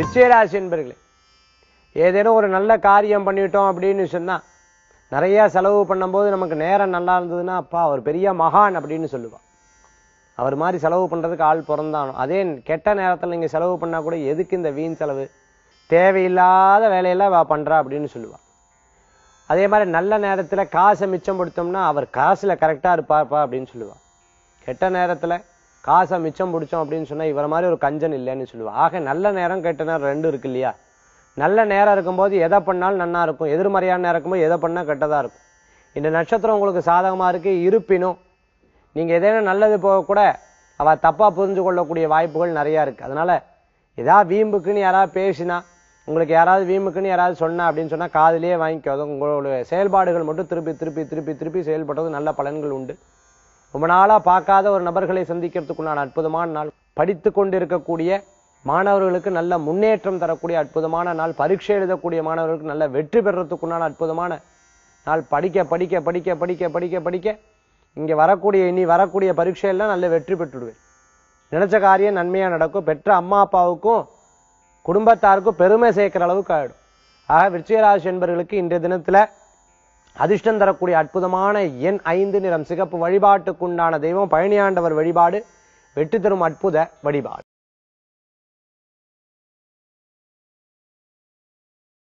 நிச்சயராசி என்பர்களே ஏதேனும் ஒரு நல்ல காரியம் பண்ணிட்டோம் அப்படின்னு சொன்னா நிறைய செலவு பண்ணும்போது நமக்கு நேரம் நல்லா இருந்ததுன்னா அப்பா அவர் பெரிய மகான் அப்படின்னு சொல்லுவா அவர் மாதிரி செலவு பண்றதுக்கு ஆள் பிறந்தானோ அதே கெட்ட நேரத்துல நீங்க செலவு பண்ணா கூட எதுக்கு இந்த வீண் செலவு தேவையில்லாத வேலையெல்லாம் அவ பண்றா அப்படின்னு சொல்லுவா அதே மாதிரி நல்ல நேரத்துல காசை மிச்சம் கொடுத்தோம்னா அவர் காசுல கரெக்டா இருப்பார்ப்பா அப்படின்னு சொல்லுவா கெட்ட நேரத்துல காசை மிச்சம் பிடிச்சோம் அப்படின்னு சொன்னா இவர மாதிரி ஒரு கஞ்சன் இல்லைன்னு சொல்லுவா ஆக நல்ல நேரம் கெட்ட நேரம் ரெண்டு இருக்கு இல்லையா நல்ல நேரம் இருக்கும்போது எதை பண்ணாலும் நன்னா இருக்கும் எதிர்மறையான நேரம் இருக்கும்போது எதை பண்ணா கெட்டதா இருக்கும் இந்த நட்சத்திரம் உங்களுக்கு சாதகமா இருக்கு இருப்பினும் நீங்க ஏதேனும் நல்லது போக கூட அவ தப்பா புரிஞ்சு கொள்ளக்கூடிய வாய்ப்புகள் நிறைய இருக்கு அதனால ஏதாவது வீம்புக்குன்னு யாராவது பேசினா உங்களுக்கு யாராவது வீம்புக்குன்னு யாராவது சொன்னா அப்படின்னு சொன்னா காதுலயே வாங்கிக்கோ அது உங்களுடைய செயல்பாடுகள் மட்டும் திருப்பி திருப்பி திருப்பி திருப்பி செயல்படுறது நல்ல பலன்கள் உண்டு ரொம்ப நாளா பார்க்காத ஒரு நபர்களை சந்திக்கிறதுக்குண்டான அற்புதமான நாள் படித்து கொண்டிருக்கக்கூடிய மாணவர்களுக்கு நல்ல முன்னேற்றம் தரக்கூடிய அற்புதமான நாள் பரீட்சை எழுதக்கூடிய மாணவர்களுக்கு நல்ல வெற்றி பெறத்துக்குண்டான அற்புதமான நாள் படிக்க படிக்க படிக்க படிக்க படிக்க படிக்க இங்க வரக்கூடிய இனி வரக்கூடிய பரீட்சையெல்லாம் நல்ல வெற்றி பெற்றுடுவேன் நினைச்ச காரியம் நன்மையா நடக்கும் பெற்ற அம்மா அப்பாவுக்கும் குடும்பத்தாருக்கும் பெருமை சேர்க்கிற அளவுக்கு ஆயிடும் ஆக விருச்சிகராசி என்பவர்களுக்கு இன்றைய தினத்துல அதிர்ஷ்டம் தரக்கூடிய அற்புதமான எண் ஐந்து நிறம் சிகப்பு வழிபாட்டுக்குண்டான தெய்வம் பழனியாண்டவர் வழிபாடு வெற்றி தரும் அற்புத வழிபாடு